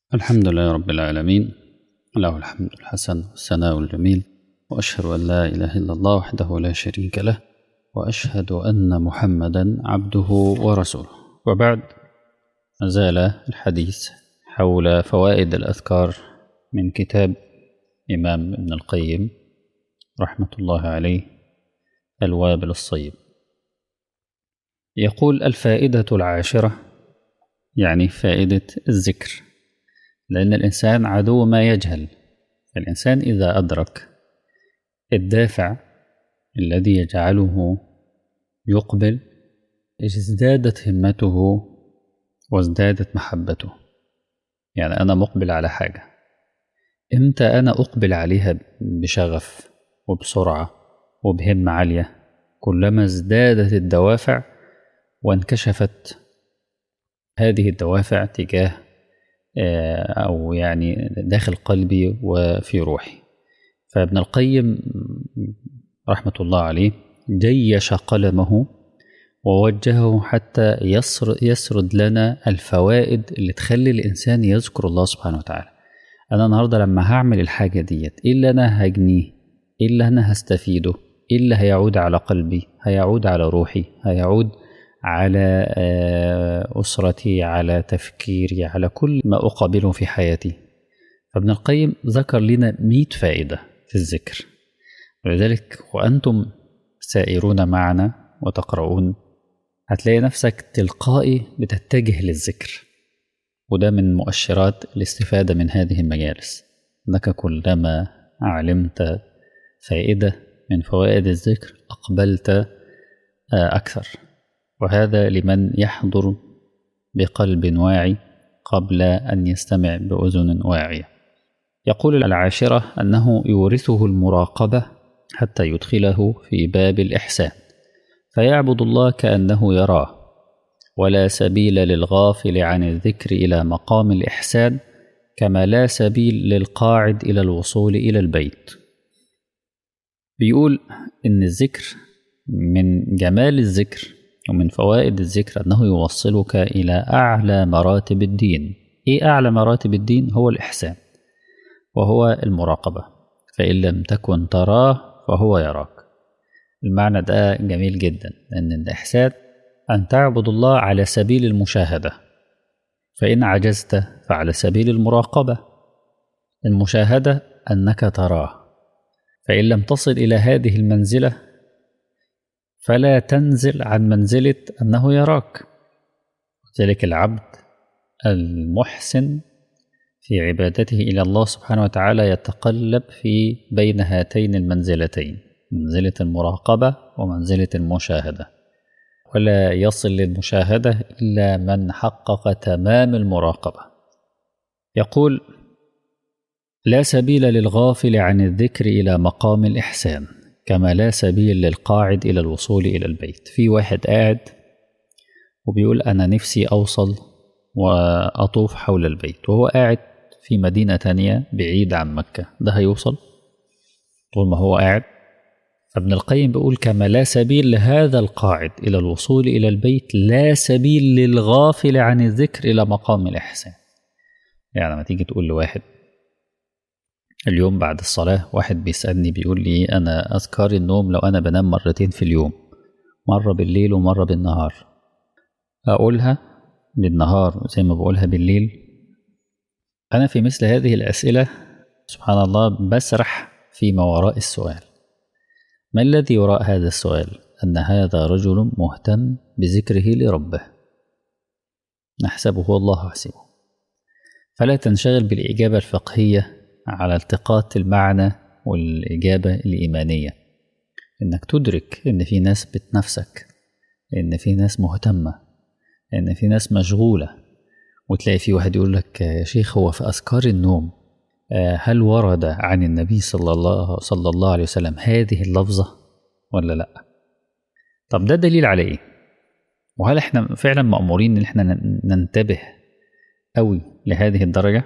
الحمد لله رب العالمين له الحمد الحسن والثناء الجميل وأشهد أن لا إله إلا الله وحده لا شريك له وأشهد أن محمدا عبده ورسوله وبعد ما زال الحديث حول فوائد الأذكار من كتاب إمام ابن القيم رحمة الله عليه الوابل الصيب يقول الفائدة العاشرة يعني فائدة الذكر لأن الإنسان عدو ما يجهل الإنسان إذا أدرك الدافع الذي يجعله يقبل ازدادت همته وازدادت محبته يعني أنا مقبل على حاجة إمتى أنا أقبل عليها بشغف وبسرعة وبهمة عالية كلما ازدادت الدوافع وانكشفت هذه الدوافع تجاه أو يعني داخل قلبي وفي روحي فابن القيم رحمة الله عليه جيش قلمه ووجهه حتى يسرد لنا الفوائد اللي تخلي الإنسان يذكر الله سبحانه وتعالى أنا النهاردة لما هعمل الحاجة ديت إيه اللي أنا هجنيه إيه اللي أنا هستفيده إيه اللي هيعود على قلبي هيعود على روحي هيعود على أسرتي على تفكيري على كل ما أقابله في حياتي فابن القيم ذكر لنا مئة فائدة في الذكر ولذلك وأنتم سائرون معنا وتقرؤون هتلاقي نفسك تلقائي بتتجه للذكر وده من مؤشرات الاستفادة من هذه المجالس أنك كلما علمت فائدة من فوائد الذكر أقبلت أكثر وهذا لمن يحضر بقلب واعي قبل أن يستمع بأذن واعية يقول العاشرة أنه يورثه المراقبة حتى يدخله في باب الإحسان فيعبد الله كأنه يراه ولا سبيل للغافل عن الذكر إلى مقام الإحسان كما لا سبيل للقاعد إلى الوصول إلى البيت بيقول إن الذكر من جمال الذكر ومن فوائد الذكر أنه يوصلك إلى أعلى مراتب الدين إيه أعلى مراتب الدين؟ هو الإحسان وهو المراقبة فإن لم تكن تراه فهو يراك المعنى ده جميل جدا لأن الإحسان أن تعبد الله على سبيل المشاهدة فإن عجزت فعلى سبيل المراقبة المشاهدة أنك تراه فإن لم تصل إلى هذه المنزلة فلا تنزل عن منزلة أنه يراك ذلك العبد المحسن في عبادته إلى الله سبحانه وتعالى يتقلب في بين هاتين المنزلتين منزلة المراقبة ومنزلة المشاهدة ولا يصل للمشاهدة إلا من حقق تمام المراقبة يقول لا سبيل للغافل عن الذكر إلى مقام الإحسان كما لا سبيل للقاعد إلى الوصول إلى البيت في واحد قاعد وبيقول أنا نفسي أوصل وأطوف حول البيت وهو قاعد في مدينة تانية بعيد عن مكة ده هيوصل طول ما هو قاعد فابن القيم بيقول كما لا سبيل لهذا القاعد إلى الوصول إلى البيت لا سبيل للغافل عن الذكر إلى مقام الإحسان يعني لما تيجي تقول لواحد اليوم بعد الصلاة واحد بيسألني بيقول لي أنا أذكار النوم لو أنا بنام مرتين في اليوم مرة بالليل ومرة بالنهار أقولها بالنهار زي ما بقولها بالليل أنا في مثل هذه الأسئلة سبحان الله بسرح فيما وراء السؤال ما الذي وراء هذا السؤال أن هذا رجل مهتم بذكره لربه نحسبه الله حسبه فلا تنشغل بالإجابة الفقهية على التقاط المعنى والإجابة الإيمانية إنك تدرك إن في ناس بتنافسك إن في ناس مهتمة إن في ناس مشغولة وتلاقي في واحد يقول لك يا شيخ هو في أذكار النوم هل ورد عن النبي صلى الله صلى الله عليه وسلم هذه اللفظة ولا لأ؟ طب ده دليل على إيه؟ وهل إحنا فعلا مأمورين إن إحنا ننتبه أوي لهذه الدرجة؟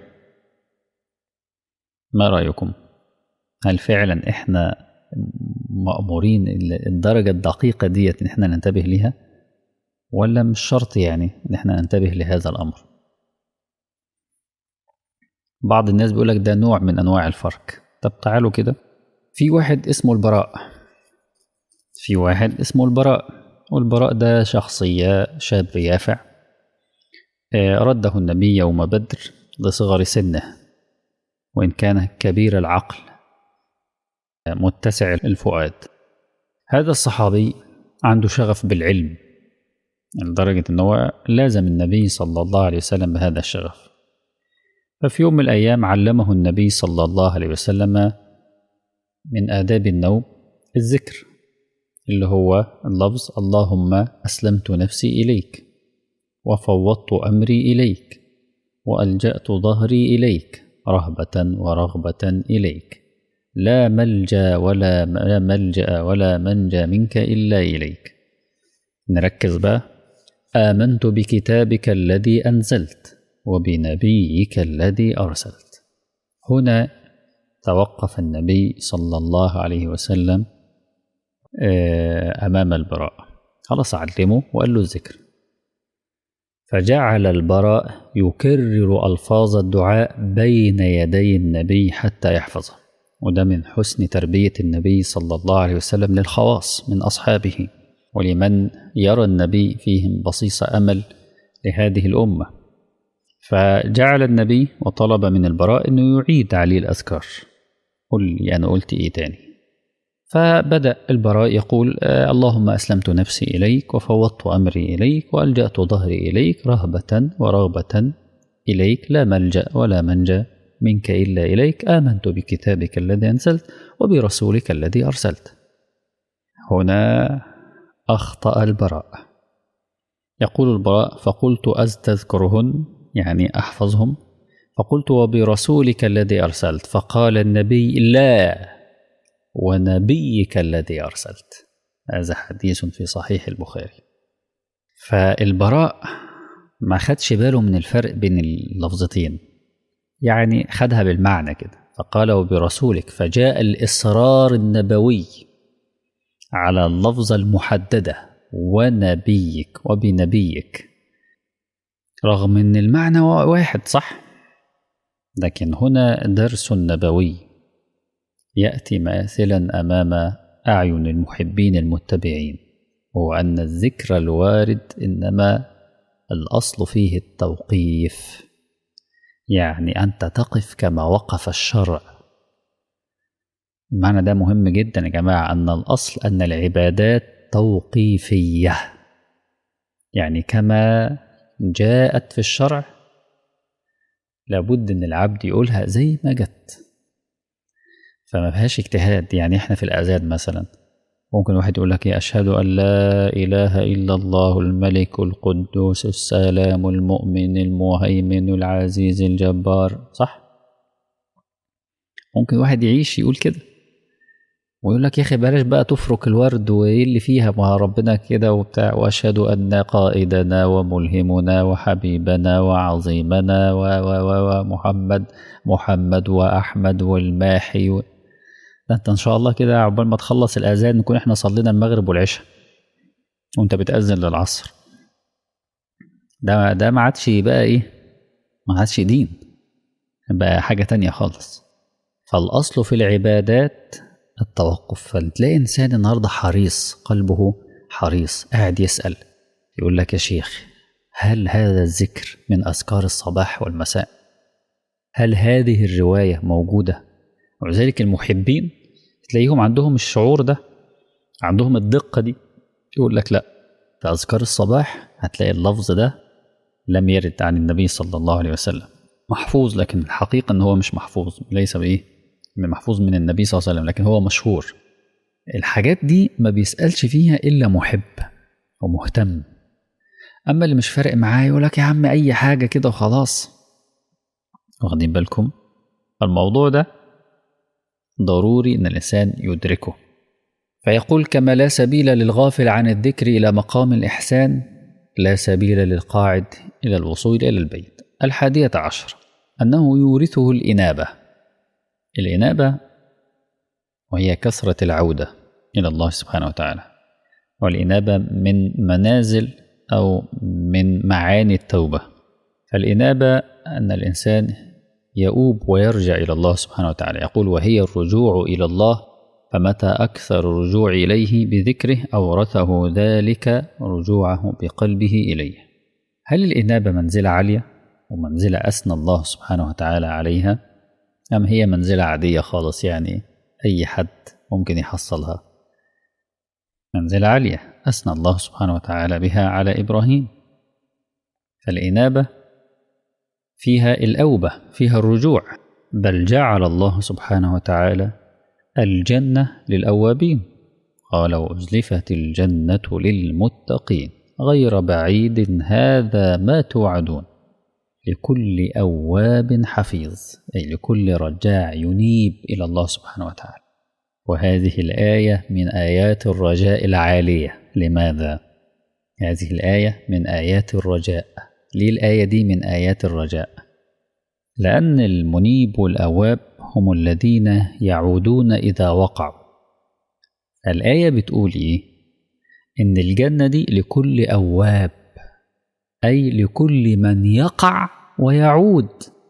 ما رأيكم؟ هل فعلا إحنا مأمورين الدرجة الدقيقة ديت إن إحنا ننتبه ليها؟ ولا مش شرط يعني إن إحنا ننتبه لهذا الأمر؟ بعض الناس بيقول لك ده نوع من أنواع الفرق طب تعالوا كده في واحد اسمه البراء في واحد اسمه البراء والبراء ده شخصية شاب يافع رده النبي يوم بدر لصغر سنه وإن كان كبير العقل متسع الفؤاد هذا الصحابي عنده شغف بالعلم لدرجة أنه لازم النبي صلى الله عليه وسلم بهذا الشغف ففي يوم من الأيام علمه النبي صلى الله عليه وسلم من آداب النوم الذكر اللي هو اللفظ اللهم أسلمت نفسي إليك وفوضت أمري إليك وألجأت ظهري إليك رهبة ورغبة إليك لا ملجا ولا ملجأ ولا منجا منك إلا إليك نركز بقى آمنت بكتابك الذي أنزلت وبنبيك الذي أرسلت هنا توقف النبي صلى الله عليه وسلم أمام البراء خلاص علمه وقال له الذكر فجعل البراء يكرر ألفاظ الدعاء بين يدي النبي حتى يحفظه وده من حسن تربية النبي صلى الله عليه وسلم للخواص من أصحابه ولمن يرى النبي فيهم بصيص أمل لهذه الأمة فجعل النبي وطلب من البراء أنه يعيد عليه الأذكار قل لي أنا قلت إيه تاني فبدأ البراء يقول آه اللهم أسلمت نفسي إليك وفوضت أمري إليك وألجأت ظهري إليك رهبة ورغبة إليك لا ملجأ ولا منجا منك إلا إليك آمنت بكتابك الذي أنزلت وبرسولك الذي أرسلت هنا أخطأ البراء يقول البراء فقلت أستذكرهن يعني أحفظهم فقلت وبرسولك الذي أرسلت فقال النبي لا ونبيك الذي أرسلت هذا حديث في صحيح البخاري فالبراء ما خدش باله من الفرق بين اللفظتين يعني خدها بالمعنى كده فقال وبرسولك فجاء الإصرار النبوي على اللفظة المحددة ونبيك وبنبيك رغم ان المعنى واحد صح لكن هنا درس نبوي ياتي ماثلا امام اعين المحبين المتبعين هو ان الذكر الوارد انما الاصل فيه التوقيف يعني انت تقف كما وقف الشرع المعنى ده مهم جدا يا جماعه ان الاصل ان العبادات توقيفيه يعني كما جاءت في الشرع لابد ان العبد يقولها زي ما جت فما فيهاش اجتهاد يعني احنا في الاذان مثلا ممكن واحد يقول لك اشهد ان لا اله الا الله الملك القدوس السلام المؤمن المهيمن العزيز الجبار صح ممكن واحد يعيش يقول كده ويقول لك يا اخي بلاش بقى تفرك الورد وايه اللي فيها ما ربنا كده وبتاع واشهد ان قائدنا وملهمنا وحبيبنا وعظيمنا و و ومحمد محمد واحمد والماحي و... ده انت ان شاء الله كده عقبال ما تخلص الاذان نكون احنا صلينا المغرب والعشاء وانت بتاذن للعصر ده ده ما عادش بقى ايه ما عادش دين بقى حاجه تانية خالص فالاصل في العبادات التوقف فتلاقي إنسان النهاردة حريص قلبه حريص قاعد يسأل يقول لك يا شيخ هل هذا الذكر من أذكار الصباح والمساء هل هذه الرواية موجودة وذلك المحبين تلاقيهم عندهم الشعور ده عندهم الدقة دي يقول لك لا في أذكار الصباح هتلاقي اللفظ ده لم يرد عن النبي صلى الله عليه وسلم محفوظ لكن الحقيقة أن هو مش محفوظ ليس بإيه محفوظ من النبي صلى الله عليه وسلم لكن هو مشهور الحاجات دي ما بيسألش فيها إلا محب ومهتم أما اللي مش فارق معاه يقول لك يا عم أي حاجة كده وخلاص واخدين بالكم الموضوع ده ضروري إن الإنسان يدركه فيقول كما لا سبيل للغافل عن الذكر إلى مقام الإحسان لا سبيل للقاعد إلى الوصول إلى البيت الحادية عشر أنه يورثه الإنابة الإنابة وهي كثرة العودة إلى الله سبحانه وتعالى والإنابة من منازل أو من معاني التوبة فالإنابة أن الإنسان يؤوب ويرجع إلى الله سبحانه وتعالى يقول وهي الرجوع إلى الله فمتى أكثر الرجوع إليه بذكره أورثه ذلك رجوعه بقلبه إليه هل الإنابة منزلة عالية ومنزلة أثنى الله سبحانه وتعالى عليها أم هي منزلة عادية خالص يعني أي حد ممكن يحصلها منزلة عالية أثنى الله سبحانه وتعالى بها على إبراهيم فالإنابة فيها الأوبة فيها الرجوع بل جعل الله سبحانه وتعالى الجنة للأوابين قال وأزلفت الجنة للمتقين غير بعيد هذا ما توعدون لكل أواب حفيظ أي لكل رجاع ينيب إلى الله سبحانه وتعالى وهذه الآية من آيات الرجاء العالية لماذا؟ هذه الآية من آيات الرجاء ليه الآية دي من آيات الرجاء؟ لأن المنيب والأواب هم الذين يعودون إذا وقعوا الآية بتقول إيه؟ إن الجنة دي لكل أواب أي لكل من يقع ويعود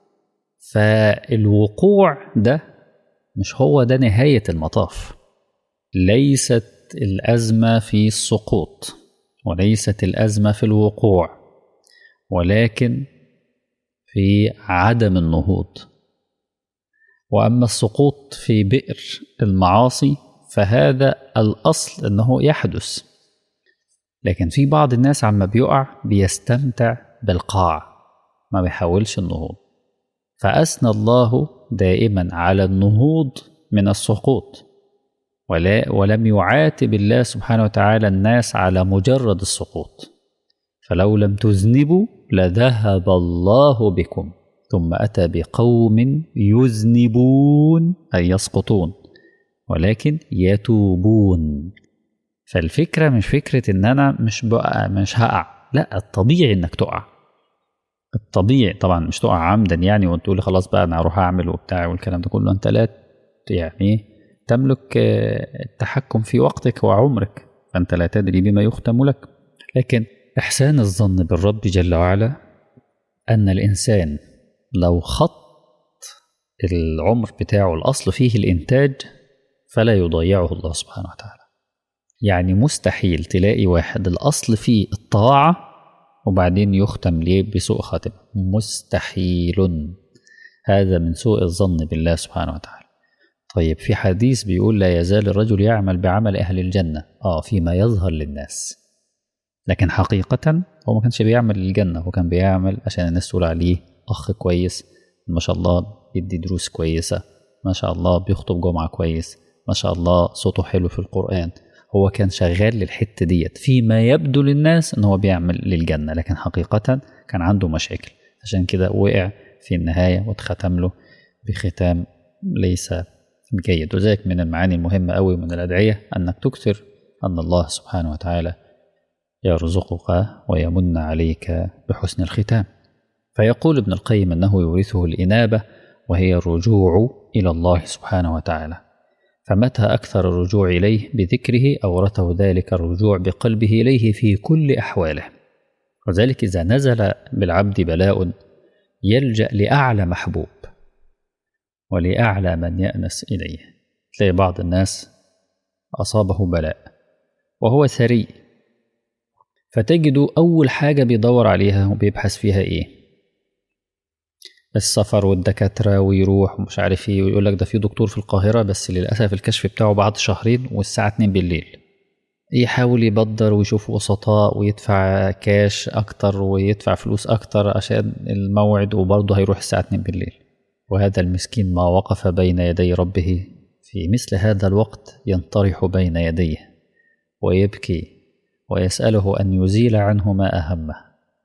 فالوقوع ده مش هو ده نهاية المطاف ليست الأزمة في السقوط وليست الأزمة في الوقوع ولكن في عدم النهوض وأما السقوط في بئر المعاصي فهذا الأصل أنه يحدث لكن في بعض الناس عما بيقع بيستمتع بالقاع ما بيحاولش النهوض فأثنى الله دائما على النهوض من السقوط ولا ولم يعاتب الله سبحانه وتعالى الناس على مجرد السقوط فلو لم تذنبوا لذهب الله بكم ثم أتى بقوم يذنبون أي يسقطون ولكن يتوبون فالفكرة مش فكرة إن أنا مش بقى مش هقع لا الطبيعي إنك تقع الطبيعي طبعا مش تقع عمدا يعني وتقول خلاص بقى أنا هروح أعمل وبتاع والكلام ده كله أنت لا يعني تملك التحكم في وقتك وعمرك فأنت لا تدري بما يختم لك لكن إحسان الظن بالرب جل وعلا أن الإنسان لو خط العمر بتاعه الأصل فيه الإنتاج فلا يضيعه الله سبحانه وتعالى يعني مستحيل تلاقي واحد الأصل فيه الطاعة وبعدين يختم ليه بسوء خاتمة مستحيل هذا من سوء الظن بالله سبحانه وتعالى طيب في حديث بيقول لا يزال الرجل يعمل بعمل أهل الجنة آه فيما يظهر للناس لكن حقيقة هو ما كانش بيعمل للجنة هو كان بيعمل عشان الناس تقول عليه أخ كويس ما شاء الله بيدي دروس كويسة ما شاء الله بيخطب جمعة كويس ما شاء الله صوته حلو في القرآن هو كان شغال للحتة ديت فيما يبدو للناس ان هو بيعمل للجنة لكن حقيقة كان عنده مشاكل عشان كده وقع في النهاية واتختم له بختام ليس جيد وذلك من المعاني المهمة أوي من الأدعية أنك تكثر أن الله سبحانه وتعالى يرزقك ويمن عليك بحسن الختام فيقول ابن القيم أنه يورثه الإنابة وهي الرجوع إلى الله سبحانه وتعالى فمتى أكثر الرجوع إليه بذكره أورثه ذلك الرجوع بقلبه إليه في كل أحواله وذلك إذا نزل بالعبد بلاء يلجأ لأعلى محبوب ولأعلى من يأنس إليه تلاقي بعض الناس أصابه بلاء وهو ثري فتجد أول حاجة بيدور عليها وبيبحث فيها إيه السفر والدكاترة ويروح ومش عارف ايه ويقول لك ده في دكتور في القاهرة بس للأسف الكشف بتاعه بعد شهرين والساعة 2 بالليل يحاول يبدر ويشوف وسطاء ويدفع كاش أكتر ويدفع فلوس أكتر عشان الموعد وبرضه هيروح الساعة 2 بالليل وهذا المسكين ما وقف بين يدي ربه في مثل هذا الوقت ينطرح بين يديه ويبكي ويسأله أن يزيل عنه ما أهمه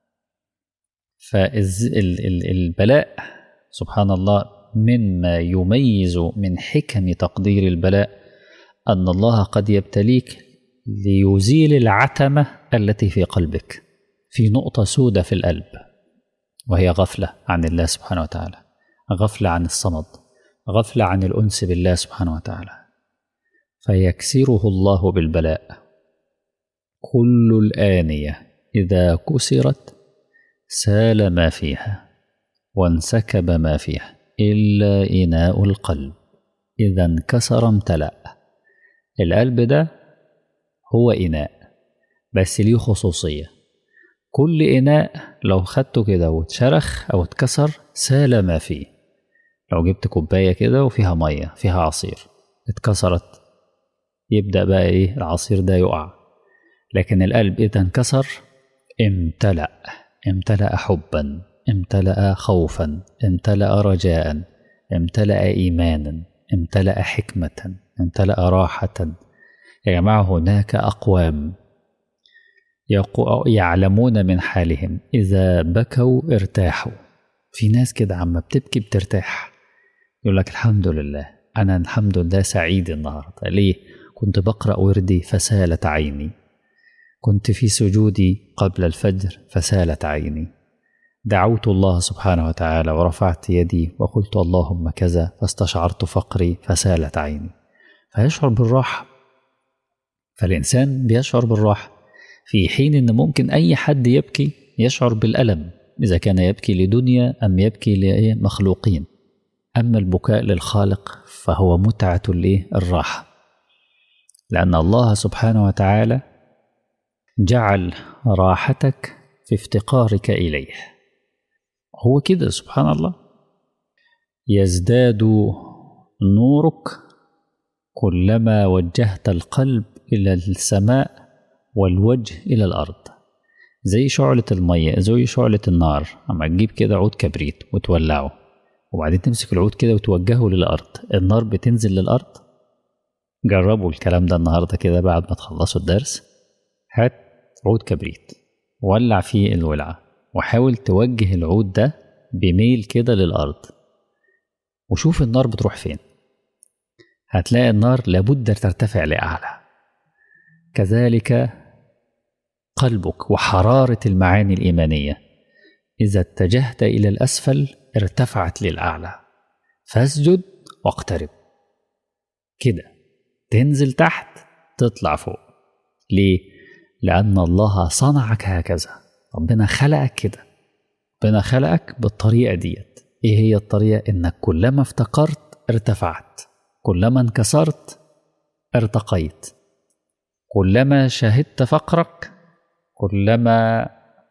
فالبلاء سبحان الله مما يميز من حكم تقدير البلاء أن الله قد يبتليك ليزيل العتمة التي في قلبك في نقطة سودة في القلب وهي غفلة عن الله سبحانه وتعالى غفلة عن الصمد غفلة عن الأنس بالله سبحانه وتعالى فيكسره الله بالبلاء كل الآنية إذا كسرت سال ما فيها وانسكب ما فيها إلا إناء القلب إذا انكسر امتلأ القلب ده هو إناء بس ليه خصوصية كل إناء لو خدته كده واتشرخ أو اتكسر سال ما فيه لو جبت كوباية كده وفيها مية فيها عصير اتكسرت يبدأ بقى إيه العصير ده يقع لكن القلب إذا انكسر امتلأ امتلأ حبا امتلأ خوفا امتلأ رجاء امتلأ إيمانا امتلأ حكمة امتلأ راحة يا جماعة هناك أقوام يعلمون من حالهم إذا بكوا ارتاحوا في ناس كده عما بتبكي بترتاح يقول لك الحمد لله أنا الحمد لله سعيد النهاردة ليه؟ كنت بقرأ وردي فسالت عيني كنت في سجودي قبل الفجر فسالت عيني دعوت الله سبحانه وتعالى ورفعت يدي وقلت اللهم كذا فاستشعرت فقري فسالت عيني فيشعر بالراحة فالإنسان بيشعر بالراحة في حين إن ممكن أي حد يبكي يشعر بالألم إذا كان يبكي لدنيا أم يبكي لمخلوقين أما البكاء للخالق فهو متعة الراحة لأن الله سبحانه وتعالى جعل راحتك في افتقارك إليه هو كده سبحان الله يزداد نورك كلما وجهت القلب إلى السماء والوجه إلى الأرض زي شعلة المية زي شعلة النار أما تجيب كده عود كبريت وتولعه وبعدين تمسك العود كده وتوجهه للأرض النار بتنزل للأرض جربوا الكلام ده النهاردة كده بعد ما تخلصوا الدرس هات عود كبريت ولع فيه الولعة وحاول توجه العود ده بميل كده للأرض وشوف النار بتروح فين هتلاقي النار لابد ترتفع لأعلى كذلك قلبك وحرارة المعاني الإيمانية إذا اتجهت إلى الأسفل ارتفعت للأعلى فاسجد واقترب كده تنزل تحت تطلع فوق ليه؟ لأن الله صنعك هكذا ربنا خلقك كده ربنا خلقك بالطريقة ديت إيه هي الطريقة؟ إنك كلما افتقرت ارتفعت كلما انكسرت ارتقيت كلما شهدت فقرك كلما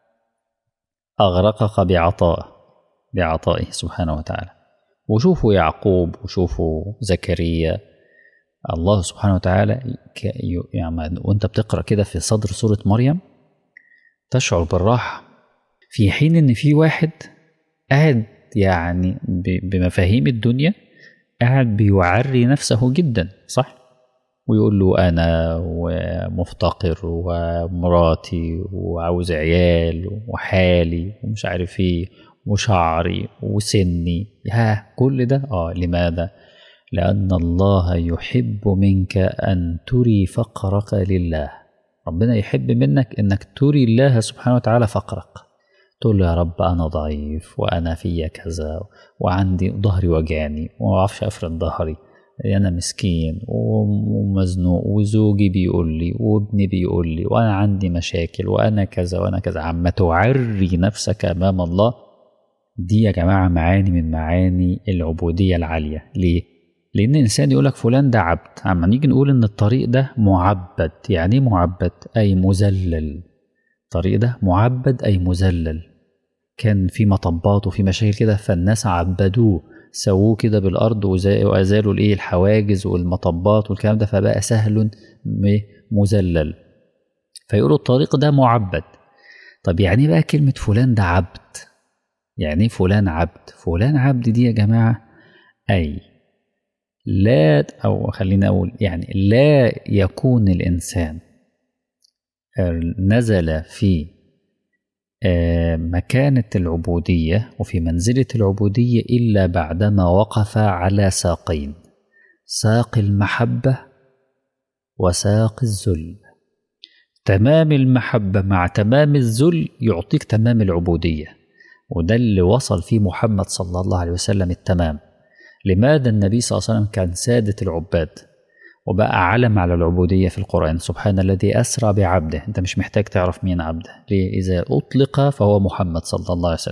أغرقك بعطاء بعطائه سبحانه وتعالى وشوفوا يعقوب وشوفوا زكريا الله سبحانه وتعالى يعني وانت بتقرا كده في صدر سوره مريم تشعر بالراحه في حين ان في واحد قاعد يعني بمفاهيم الدنيا قاعد بيعري نفسه جدا صح ويقول له انا ومفتقر ومراتي وعاوز عيال وحالي ومش عارف ايه وشعري وسني ها كل ده اه لماذا لأن الله يحب منك أن تري فقرك لله ربنا يحب منك أنك تري الله سبحانه وتعالى فقرك تقول له يا رب أنا ضعيف وأنا فيا كذا وعندي ظهري وجعني وما أعرفش أفرد ظهري أنا مسكين ومزنوق وزوجي بيقول لي وابني بيقول لي وأنا عندي مشاكل وأنا كذا وأنا كذا عم تعري نفسك أمام الله دي يا جماعة معاني من معاني العبودية العالية ليه؟ لأن الإنسان يقول لك فلان ده عبد أما نيجي نقول إن الطريق ده معبد يعني إيه معبد؟ أي مذلل الطريق ده معبد أي مذلل كان في مطبات وفي مشاكل كده فالناس عبدوه سووه كده بالأرض وأزالوا الإيه الحواجز والمطبات والكلام ده فبقى سهل مذلل فيقولوا الطريق ده معبد طب يعني بقى كلمة فلان ده عبد يعني ايه فلان عبد فلان عبد دي يا جماعة أي لا أو خلينا أقول يعني لا يكون الإنسان نزل في مكانة العبودية وفي منزلة العبودية إلا بعدما وقف على ساقين ساق المحبة وساق الذل تمام المحبة مع تمام الذل يعطيك تمام العبودية وده اللي وصل فيه محمد صلى الله عليه وسلم التمام لماذا النبي صلى الله عليه وسلم كان سادة العباد وبقى علم على العبودية في القرآن سبحان الذي أسرى بعبده أنت مش محتاج تعرف مين عبده ليه إذا أطلق فهو محمد صلى الله عليه وسلم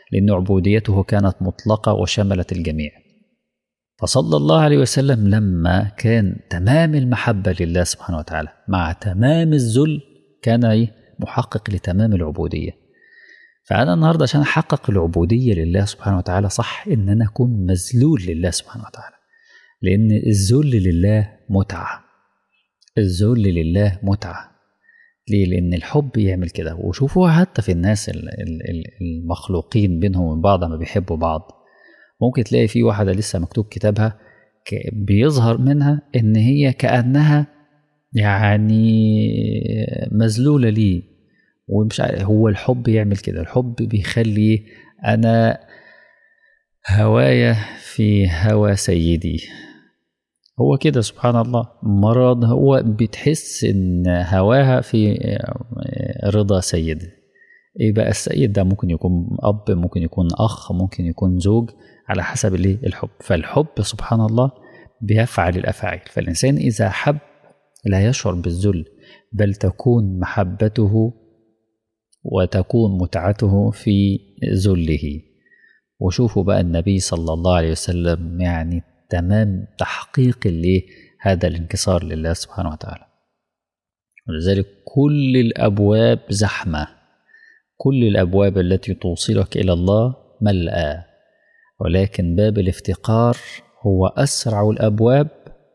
لأن عبوديته كانت مطلقة وشملت الجميع فصلى الله عليه وسلم لما كان تمام المحبة لله سبحانه وتعالى مع تمام الذل كان إيه؟ محقق لتمام العبودية فأنا النهاردة عشان أحقق العبودية لله سبحانه وتعالى صح إن أنا أكون مذلول لله سبحانه وتعالى لأن الذل لله متعة الذل لله متعة ليه؟ لأن الحب يعمل كده وشوفوها حتى في الناس المخلوقين بينهم وبين بعض ما بيحبوا بعض ممكن تلاقي في واحدة لسه مكتوب كتابها بيظهر منها إن هي كأنها يعني مذلولة ليه ومش عارف هو الحب يعمل كده الحب بيخلي أنا هوايا في هوى سيدي هو كده سبحان الله مرض هو بتحس ان هواها في رضا سيد ايه بقى السيد ده ممكن يكون اب ممكن يكون اخ ممكن يكون زوج على حسب الايه الحب فالحب سبحان الله بيفعل الافاعيل فالانسان اذا حب لا يشعر بالذل بل تكون محبته وتكون متعته في ذله وشوفوا بقى النبي صلى الله عليه وسلم يعني تمام تحقيق هذا الانكسار لله سبحانه وتعالى ولذلك كل الابواب زحمه كل الابواب التي توصلك الى الله ملأى ولكن باب الافتقار هو اسرع الابواب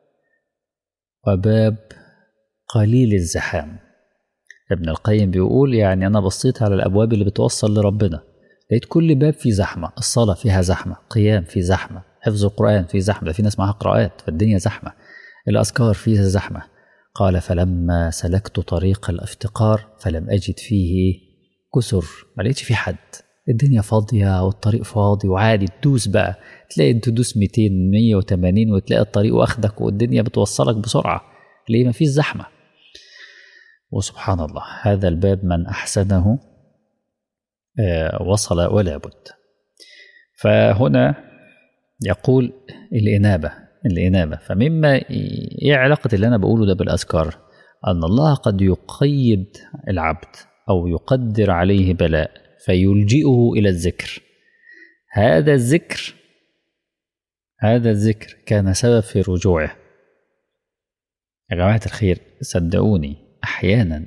وباب قليل الزحام ابن القيم بيقول يعني انا بصيت على الابواب اللي بتوصل لربنا لقيت كل باب فيه زحمه الصلاه فيها زحمه قيام في زحمه حفظ القرآن في زحمة ده في ناس معاها قراءات فالدنيا زحمة الأذكار فيها زحمة قال فلما سلكت طريق الافتقار فلم أجد فيه كسر ما لقيتش فيه حد الدنيا فاضية والطريق فاضي وعادي تدوس بقى تلاقي تدوس 200 180 وتلاقي الطريق واخدك والدنيا بتوصلك بسرعة ليه ما فيش زحمة وسبحان الله هذا الباب من أحسنه وصل ولا بد فهنا يقول الإنابة الإنابة فمما إيه علاقة اللي أنا بقوله ده بالأذكار أن الله قد يقيد العبد أو يقدر عليه بلاء فيلجئه إلى الذكر هذا الذكر هذا الذكر كان سبب في رجوعه يا جماعة الخير صدقوني أحيانا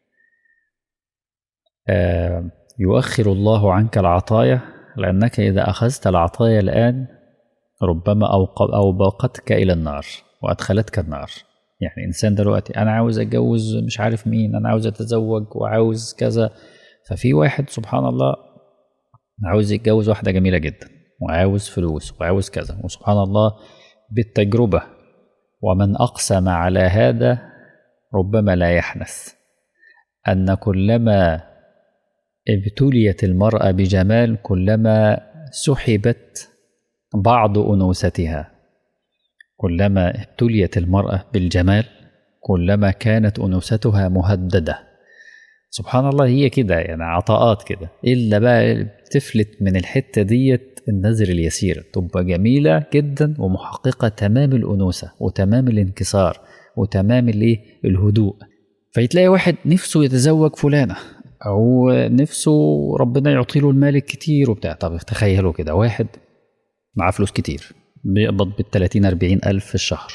آه يؤخر الله عنك العطايا لأنك إذا أخذت العطايا الآن ربما أوبقتك إلى النار وأدخلتك النار يعني إنسان دلوقتي أنا عاوز أتجوز مش عارف مين أنا عاوز أتزوج وعاوز كذا ففي واحد سبحان الله عاوز يتجوز واحدة جميلة جدا وعاوز فلوس وعاوز كذا وسبحان الله بالتجربة ومن أقسم على هذا ربما لا يحنث أن كلما ابتليت المرأة بجمال كلما سحبت بعض أنوثتها كلما ابتليت المرأة بالجمال كلما كانت أنوثتها مهددة سبحان الله هي كده يعني عطاءات كده إلا بقى تفلت من الحتة ديت النذر اليسير تبقى جميلة جدا ومحققة تمام الأنوثة وتمام الانكسار وتمام الايه الهدوء فيتلاقي واحد نفسه يتزوج فلانة أو نفسه ربنا يعطي له المال الكتير وبتاع طب تخيلوا كده واحد معاه فلوس كتير بيقبض بال 30 40 ألف في الشهر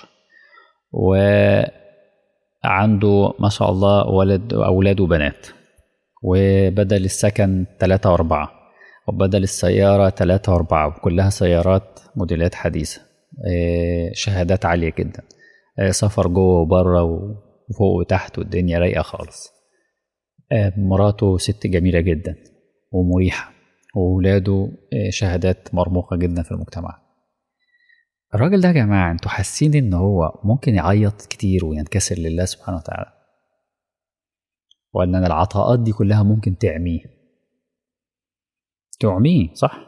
وعنده ما شاء الله ولد أولاد وبنات وبدل السكن ثلاثة وأربعة وبدل السيارة ثلاثة وأربعة وكلها سيارات موديلات حديثة شهادات عالية جدا سفر جوه وبره وفوق وتحت والدنيا رايقة خالص مراته ست جميلة جدا ومريحة وولاده شهادات مرموقة جدا في المجتمع الراجل ده يا جماعة انتوا حاسين ان هو ممكن يعيط كتير وينكسر لله سبحانه وتعالى وان العطاءات دي كلها ممكن تعميه تعميه صح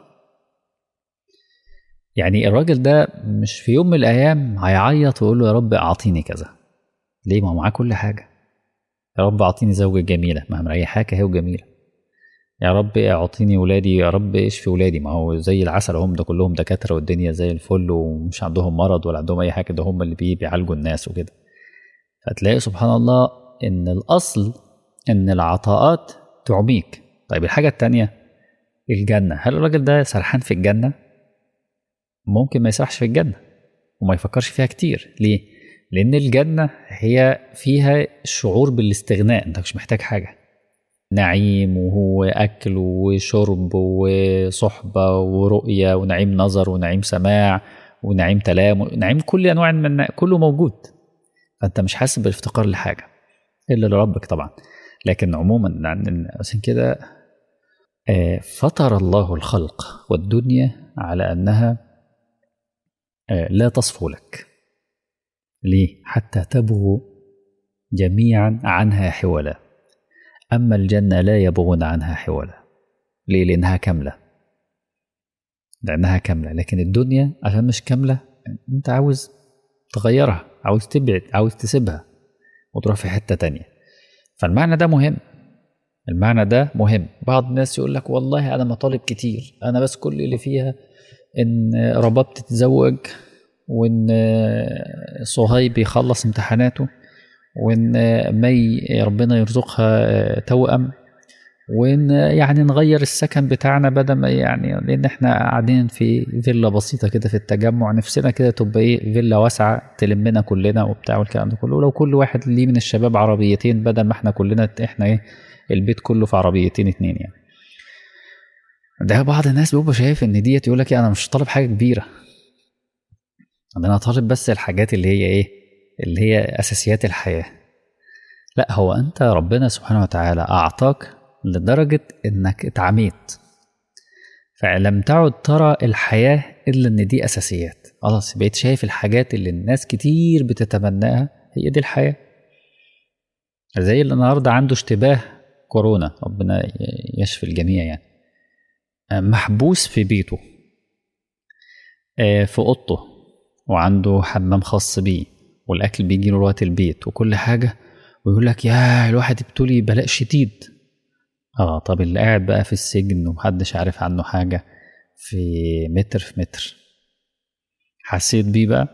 يعني الراجل ده مش في يوم من الايام هيعيط ويقول له يا رب اعطيني كذا ليه ما هو معاه كل حاجه يا رب اعطيني زوجه جميله ما مريحاك اهي وجميله يا رب اعطيني ولادي يا رب اشفي ولادي ما هو زي العسل هم ده كلهم دكاتره والدنيا زي الفل ومش عندهم مرض ولا عندهم اي حاجه ده هم اللي بيعالجوا الناس وكده فتلاقي سبحان الله ان الاصل ان العطاءات تعميك طيب الحاجه التانية الجنة هل الراجل ده سرحان في الجنة؟ ممكن ما يسرحش في الجنة وما يفكرش فيها كتير ليه؟ لأن الجنة هي فيها شعور بالاستغناء أنت مش محتاج حاجة نعيم وهو أكل وشرب وصحبة ورؤية ونعيم نظر ونعيم سماع ونعيم تلام نعيم كل أنواع من كله موجود فأنت مش حاسس بالافتقار لحاجة إلا لربك طبعا لكن عموما عشان كده فطر الله الخلق والدنيا على أنها لا تصفو لك ليه؟ حتى تبغوا جميعا عنها حولا أما الجنة لا يبغون عنها حولا ليه؟ لأنها كاملة لأنها كاملة لكن الدنيا عشان مش كاملة أنت عاوز تغيرها عاوز تبعد عاوز تسيبها وتروح في حتة تانية فالمعنى ده مهم المعنى ده مهم بعض الناس يقول لك والله أنا مطالب كتير أنا بس كل اللي فيها إن رباب تتزوج وإن صهيب يخلص امتحاناته وإن مي ربنا يرزقها توأم وإن يعني نغير السكن بتاعنا بدل ما يعني لأن إحنا قاعدين في فيلا بسيطة كده في التجمع نفسنا كده تبقى إيه فيلا واسعة تلمنا كلنا وبتاع والكلام ده كله لو كل واحد ليه من الشباب عربيتين بدل ما إحنا كلنا إحنا إيه البيت كله في عربيتين اتنين يعني ده بعض الناس بيبقى شايف ان ديت يقول لك انا مش طالب حاجه كبيره انا طالب بس الحاجات اللي هي ايه اللي هي اساسيات الحياه لا هو انت ربنا سبحانه وتعالى اعطاك لدرجه انك اتعميت فلم تعد ترى الحياه الا ان دي اساسيات خلاص بقيت شايف الحاجات اللي الناس كتير بتتمناها هي دي الحياه زي اللي النهارده عنده اشتباه كورونا ربنا يشفي الجميع يعني محبوس في بيته في اوضته وعنده حمام خاص بيه والاكل بيجي له وقت البيت وكل حاجه ويقول لك يا الواحد ابتلي بلاء شديد اه طب اللي قاعد بقى في السجن ومحدش عارف عنه حاجه في متر في متر حسيت بيه بقى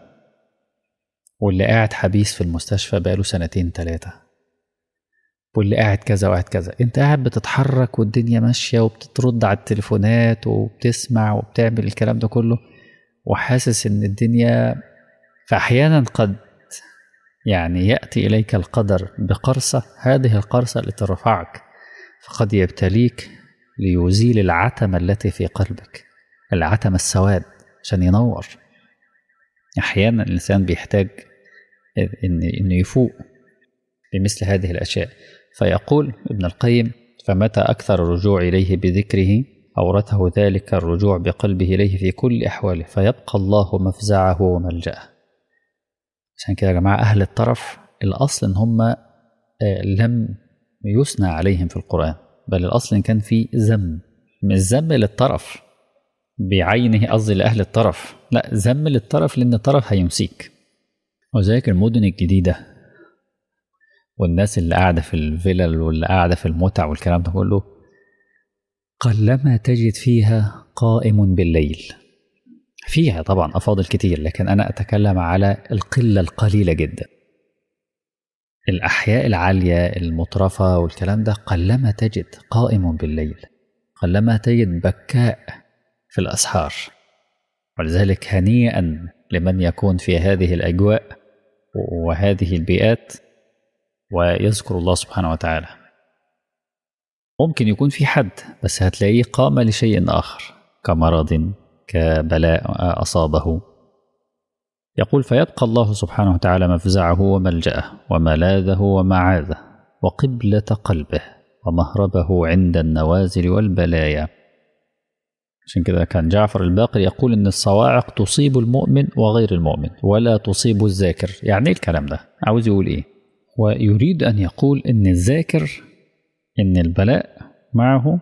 واللي قاعد حبيس في المستشفى بقاله سنتين تلاتة واللي قاعد كذا وقاعد كذا انت قاعد بتتحرك والدنيا ماشيه وبترد على التليفونات وبتسمع وبتعمل الكلام ده كله وحاسس ان الدنيا فاحيانا قد يعني ياتي اليك القدر بقرصه هذه القرصه اللي ترفعك فقد يبتليك ليزيل العتمه التي في قلبك العتمه السواد عشان ينور احيانا الانسان بيحتاج ان انه يفوق لمثل هذه الاشياء فيقول ابن القيم فمتى أكثر الرجوع إليه بذكره أورثه ذلك الرجوع بقلبه إليه في كل أحواله فيبقى الله مفزعه وملجأه عشان كده يا جماعة أهل الطرف الأصل إن هم لم يثنى عليهم في القرآن بل الأصل إن كان في ذم مش ذم للطرف بعينه قصدي لأهل الطرف لا ذم للطرف لأن الطرف هيمسيك وذلك المدن الجديدة والناس اللي قاعدة في الفلل واللي قاعدة في المتع والكلام ده كله قلما تجد فيها قائم بالليل فيها طبعا أفاضل كتير لكن أنا أتكلم على القلة القليلة جدا الأحياء العالية المترفة والكلام ده قلما تجد قائم بالليل قلما تجد بكاء في الأسحار ولذلك هنيئا لمن يكون في هذه الأجواء وهذه البيئات ويذكر الله سبحانه وتعالى ممكن يكون في حد بس هتلاقيه قام لشيء آخر كمرض كبلاء أصابه يقول فيبقى الله سبحانه وتعالى مفزعه وملجأه وملاذه ومعاذه وقبلة قلبه ومهربه عند النوازل والبلايا عشان كده كان جعفر الباقر يقول ان الصواعق تصيب المؤمن وغير المؤمن ولا تصيب الذاكر يعني ايه الكلام ده عاوز يقول ايه ويريد ان يقول ان الذاكر ان البلاء معه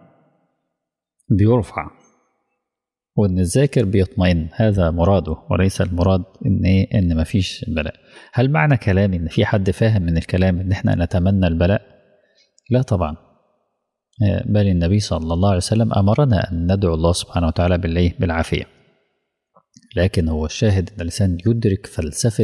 بيرفع وان الذاكر بيطمئن هذا مراده وليس المراد ان ايه ان مفيش بلاء هل معنى كلامي ان في حد فاهم من الكلام ان احنا نتمنى البلاء لا طبعا بل النبي صلى الله عليه وسلم امرنا ان ندعو الله سبحانه وتعالى بالايه بالعافيه لكن هو الشاهد ان الانسان يدرك فلسفه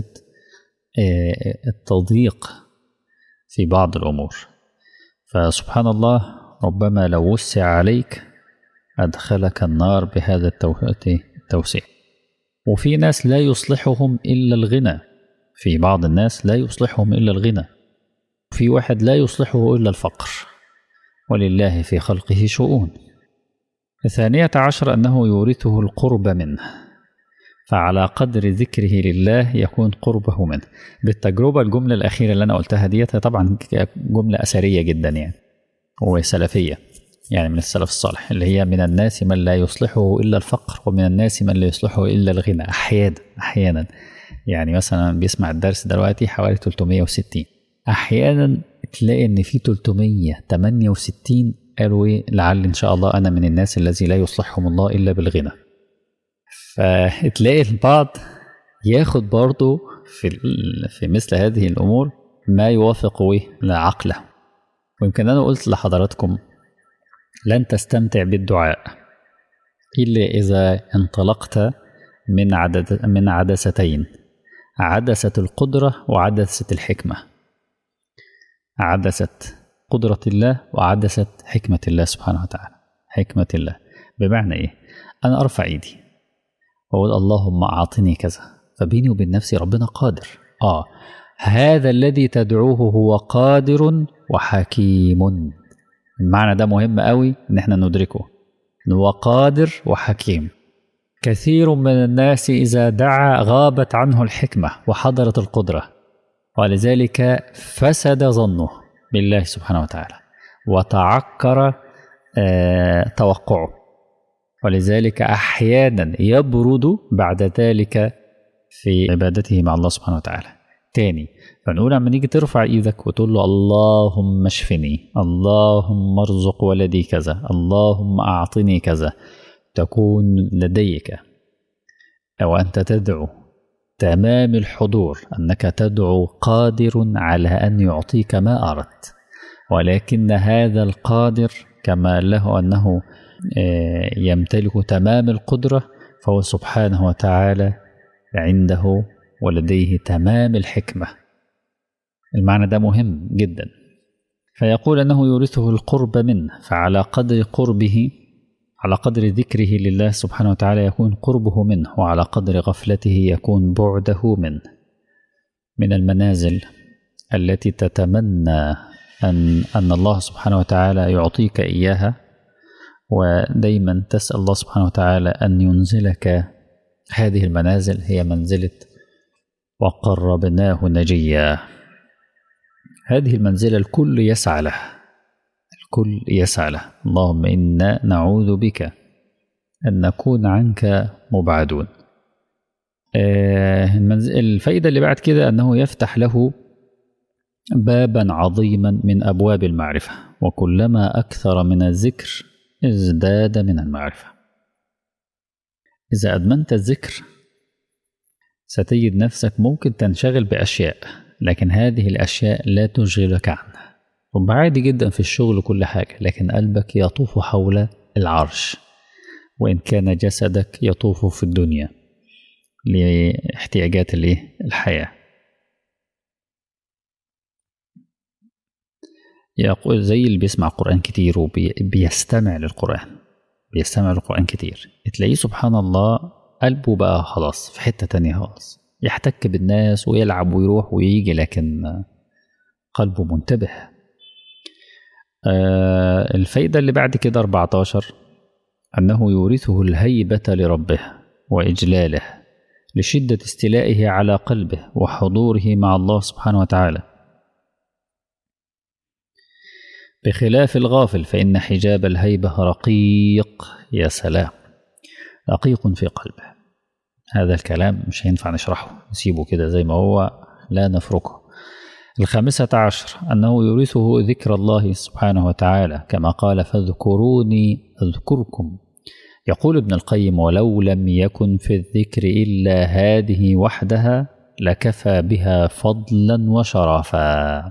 التضييق في بعض الامور فسبحان الله ربما لو وسع عليك أدخلك النار بهذا التوسيع وفي ناس لا يصلحهم إلا الغنى في بعض الناس لا يصلحهم إلا الغنى في واحد لا يصلحه إلا الفقر ولله في خلقه شؤون الثانية عشر أنه يورثه القرب منه فعلى قدر ذكره لله يكون قربه منه بالتجربة الجملة الأخيرة اللي أنا قلتها ديت طبعا جملة أثرية جدا يعني وسلفية يعني من السلف الصالح اللي هي من الناس من لا يصلحه إلا الفقر ومن الناس من لا يصلحه إلا الغنى أحيانا أحيانا يعني مثلا بيسمع الدرس دلوقتي حوالي 360 أحيانا تلاقي إن في 368 قالوا إيه لعل إن شاء الله أنا من الناس الذي لا يصلحهم الله إلا بالغنى فتلاقي البعض ياخد برضه في في مثل هذه الامور ما يوافق عقله ويمكن انا قلت لحضراتكم لن تستمتع بالدعاء الا اذا انطلقت من عدد من عدستين عدسه القدره وعدسه الحكمه عدسه قدره الله وعدسه حكمه الله سبحانه وتعالى حكمه الله بمعنى ايه انا ارفع ايدي واقول اللهم اعطني كذا فبيني وبين نفسي ربنا قادر اه هذا الذي تدعوه هو قادر وحكيم المعنى ده مهم قوي ان احنا ندركه هو قادر وحكيم كثير من الناس اذا دعا غابت عنه الحكمه وحضرت القدره ولذلك فسد ظنه بالله سبحانه وتعالى وتعكر آه توقعه ولذلك احيانا يبرد بعد ذلك في عبادته مع الله سبحانه وتعالى تاني فنقول لما نيجي ترفع ايدك وتقول له اللهم اشفني اللهم ارزق ولدي كذا اللهم اعطني كذا تكون لديك او انت تدعو تمام الحضور انك تدعو قادر على ان يعطيك ما اردت ولكن هذا القادر كما له انه يمتلك تمام القدره فهو سبحانه وتعالى عنده ولديه تمام الحكمة المعنى ده مهم جدا فيقول أنه يورثه القرب منه فعلى قدر قربه على قدر ذكره لله سبحانه وتعالى يكون قربه منه وعلى قدر غفلته يكون بعده منه من المنازل التي تتمنى أن, أن الله سبحانه وتعالى يعطيك إياها ودايما تسأل الله سبحانه وتعالى أن ينزلك هذه المنازل هي منزلة وقربناه نجيا هذه المنزلة الكل يسعى له الكل يسعى له اللهم إنا نعوذ بك أن نكون عنك مبعدون الفائدة اللي بعد كده أنه يفتح له بابا عظيما من أبواب المعرفة وكلما أكثر من الذكر ازداد من المعرفة إذا أدمنت الذكر ستجد نفسك ممكن تنشغل بأشياء لكن هذه الأشياء لا تشغلك عنها رب عادي جدا في الشغل كل حاجة لكن قلبك يطوف حول العرش وإن كان جسدك يطوف في الدنيا لاحتياجات الحياة يقول زي اللي بيسمع قرآن كتير وبيستمع للقرآن بيستمع للقرآن كتير تلاقيه سبحان الله قلبه بقى خلاص في حتة تانية خالص يحتك بالناس ويلعب ويروح ويجي لكن قلبه منتبه آه الفايدة اللي بعد كده 14 أنه يورثه الهيبة لربه وإجلاله لشدة استيلائه على قلبه وحضوره مع الله سبحانه وتعالى بخلاف الغافل فإن حجاب الهيبة رقيق يا سلام رقيق في قلبه هذا الكلام مش هينفع نشرحه نسيبه كده زي ما هو لا نفركه الخامسة عشر أنه يورثه ذكر الله سبحانه وتعالى كما قال فاذكروني أذكركم يقول ابن القيم ولو لم يكن في الذكر إلا هذه وحدها لكفى بها فضلا وشرفا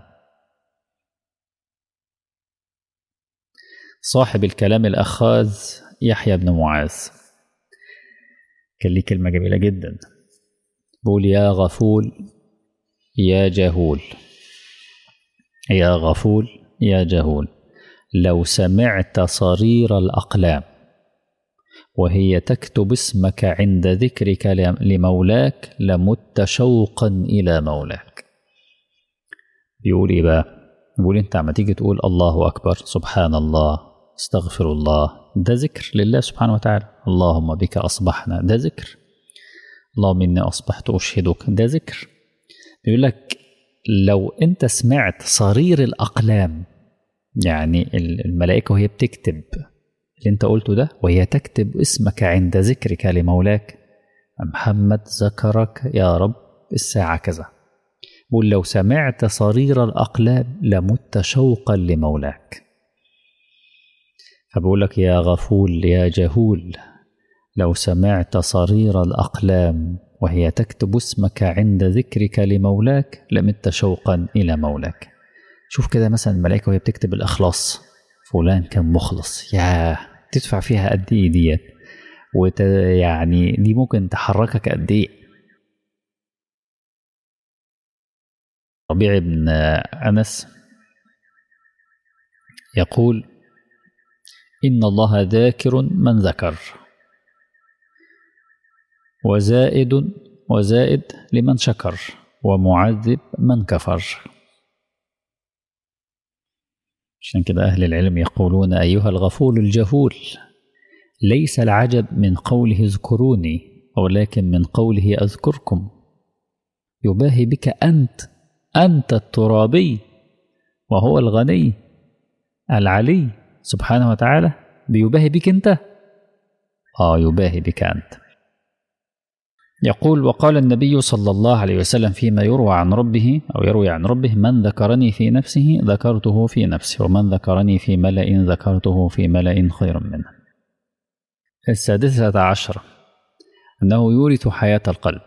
صاحب الكلام الأخاذ يحيى بن معاذ كان ليه كلمة جميلة جدا بقول يا غفول يا جهول يا غفول يا جهول لو سمعت صرير الأقلام وهي تكتب اسمك عند ذكرك لمولاك لمت شوقا إلى مولاك بيقول إيه بقى بيقول أنت عم تيجي تقول الله أكبر سبحان الله استغفر الله ده ذكر لله سبحانه وتعالى اللهم بك أصبحنا ده ذكر اللهم إني أصبحت أشهدك ده ذكر بيقول لك لو أنت سمعت صرير الأقلام يعني الملائكة وهي بتكتب اللي أنت قلته ده وهي تكتب اسمك عند ذكرك لمولاك محمد ذكرك يا رب الساعة كذا بقول لو سمعت صرير الأقلام لمت شوقا لمولاك فبقول لك يا غفول يا جهول لو سمعت صرير الأقلام وهي تكتب اسمك عند ذكرك لمولاك لمت شوقا إلى مولاك شوف كده مثلا الملائكة وهي بتكتب الإخلاص فلان كان مخلص يا تدفع فيها قد إيه ديت وت يعني دي ممكن تحركك قد إيه ربيع بن أنس يقول إن الله ذاكر من ذكر وزائد وزائد لمن شكر ومعذب من كفر عشان كده أهل العلم يقولون أيها الغفول الجهول ليس العجب من قوله اذكروني ولكن من قوله أذكركم يباهي بك أنت أنت الترابي وهو الغني العلي سبحانه وتعالى بيباهي بك أنت آه يباهي بك أنت يقول وقال النبي صلى الله عليه وسلم فيما يروى عن ربه أو يروي عن ربه من ذكرني في نفسه ذكرته في نفسي ومن ذكرني في ملأ ذكرته في ملأ خير منه السادسة عشرة أنه يورث حياة القلب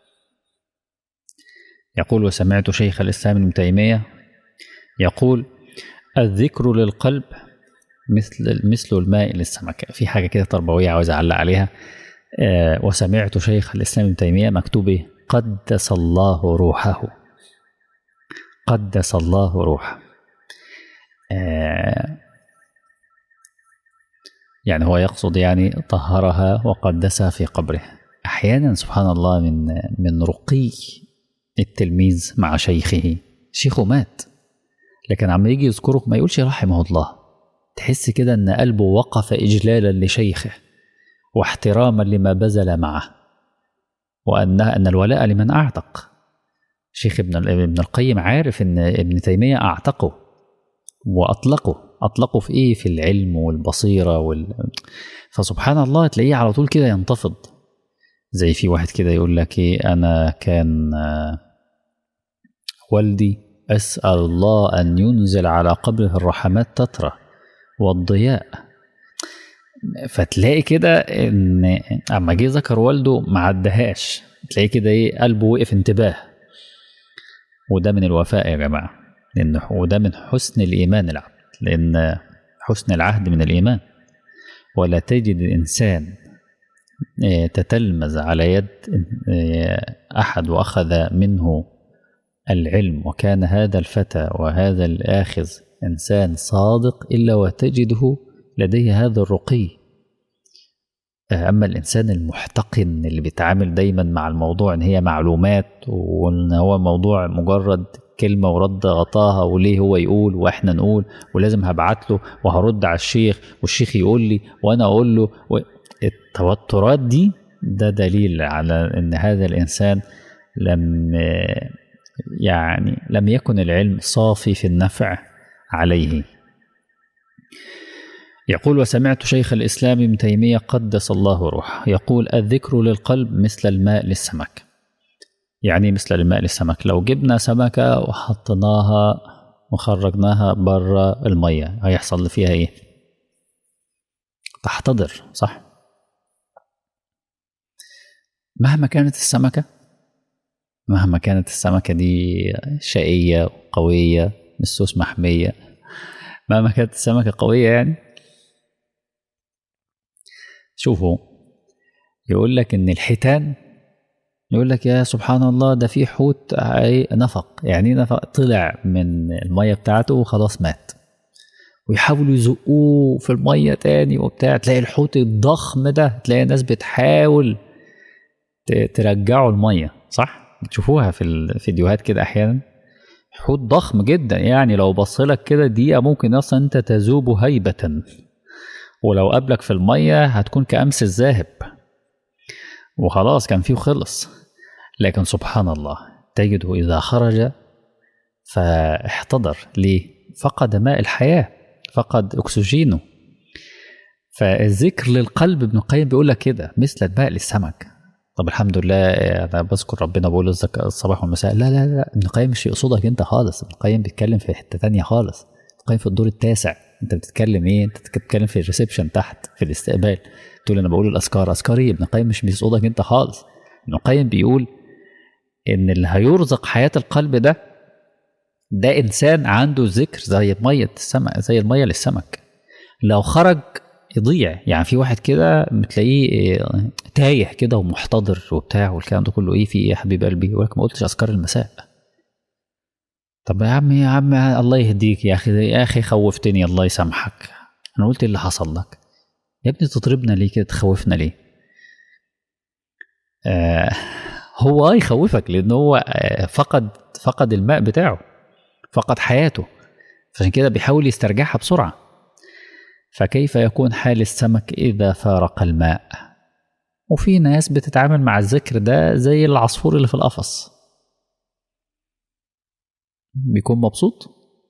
يقول وسمعت شيخ الإسلام ابن تيمية يقول الذكر للقلب مثل مثل الماء للسمكة في حاجة كده تربوية عاوز أعلق عليها آه وسمعت شيخ الإسلام ابن تيمية مكتوب قدس الله روحه قدس الله روحه آه يعني هو يقصد يعني طهرها وقدسها في قبره أحيانا سبحان الله من من رقي التلميذ مع شيخه شيخه مات لكن عم يجي يذكره ما يقولش رحمه الله تحس كده ان قلبه وقف اجلالا لشيخه واحتراما لما بذل معه وان ان الولاء لمن اعتق شيخ ابن ابن القيم عارف ان ابن تيميه اعتقه واطلقه اطلقه في ايه في العلم والبصيره وال... فسبحان الله تلاقيه على طول كده ينتفض زي في واحد كده يقول لك ايه انا كان والدي اسال الله ان ينزل على قبره الرحمات تترى والضياء فتلاقي كده ان اما جه ذكر والده ما عدهاش تلاقيه كده ايه قلبه وقف انتباه وده من الوفاء يا جماعه لان وده من حسن الايمان العبد لان حسن العهد من الايمان ولا تجد الانسان تتلمذ على يد احد واخذ منه العلم وكان هذا الفتى وهذا الاخذ انسان صادق الا وتجده لديه هذا الرقي اما الانسان المحتقن اللي بيتعامل دايما مع الموضوع ان هي معلومات وان هو موضوع مجرد كلمه ورد غطاها وليه هو يقول واحنا نقول ولازم هبعت له وهرد على الشيخ والشيخ يقول لي وانا اقول له و... التوترات دي ده دليل على ان هذا الانسان لم يعني لم يكن العلم صافي في النفع عليه يقول وسمعت شيخ الإسلام ابن تيمية قدس الله روحه يقول الذكر للقلب مثل الماء للسمك يعني مثل الماء للسمك لو جبنا سمكة وحطيناها وخرجناها بره المية هيحصل فيها ايه تحتضر صح مهما كانت السمكة مهما كانت السمكة دي شقية وقوية مسوس محمية مهما كانت السمكة قوية يعني شوفوا يقول لك ان الحيتان يقول لك يا سبحان الله ده في حوت نفق يعني نفق طلع من المية بتاعته وخلاص مات ويحاولوا يزقوه في الميه تاني وبتاع تلاقي الحوت الضخم ده تلاقي الناس بتحاول ت- ترجعه الميه صح بتشوفوها في الفيديوهات كده احيانا حوت ضخم جدا يعني لو بصلك كده دقيقه ممكن اصلا انت تذوب هيبه ولو قابلك في الميه هتكون كامس الذاهب وخلاص كان فيه خلص لكن سبحان الله تجده اذا خرج فاحتضر ليه فقد ماء الحياه فقد اكسجينه فالذكر للقلب ابن القيم بيقول لك كده مثل الماء للسمك طب الحمد لله انا بذكر ربنا بقول الزك- الصباح والمساء لا لا لا ابن القيم مش يقصدك انت خالص ابن القيم بيتكلم في حته تانية خالص ابن القيم في الدور التاسع انت بتتكلم ايه انت بتتكلم في الريسبشن تحت في الاستقبال تقول انا بقول الاذكار اذكار ايه ابن القيم مش بيقصدك انت خالص ابن القيم بيقول ان اللي هيرزق حياه القلب ده ده انسان عنده ذكر زي ميه السمك زي الميه للسمك لو خرج يضيع يعني في واحد كده بتلاقيه آه، تايه كده ومحتضر وبتاع والكلام ده كله ايه في ايه يا حبيب قلبي يقول لك ما قلتش اذكار المساء طب يا عم يا عم الله يهديك يا اخي يا اخي خوفتني الله يسامحك انا قلت إيه اللي حصل لك يا ابني تضربنا ليه كده تخوفنا ليه آه هو اه يخوفك لان هو آه فقد فقد الماء بتاعه فقد حياته فعشان كده بيحاول يسترجعها بسرعه فكيف يكون حال السمك إذا فارق الماء وفي ناس بتتعامل مع الذكر ده زي العصفور اللي في القفص بيكون مبسوط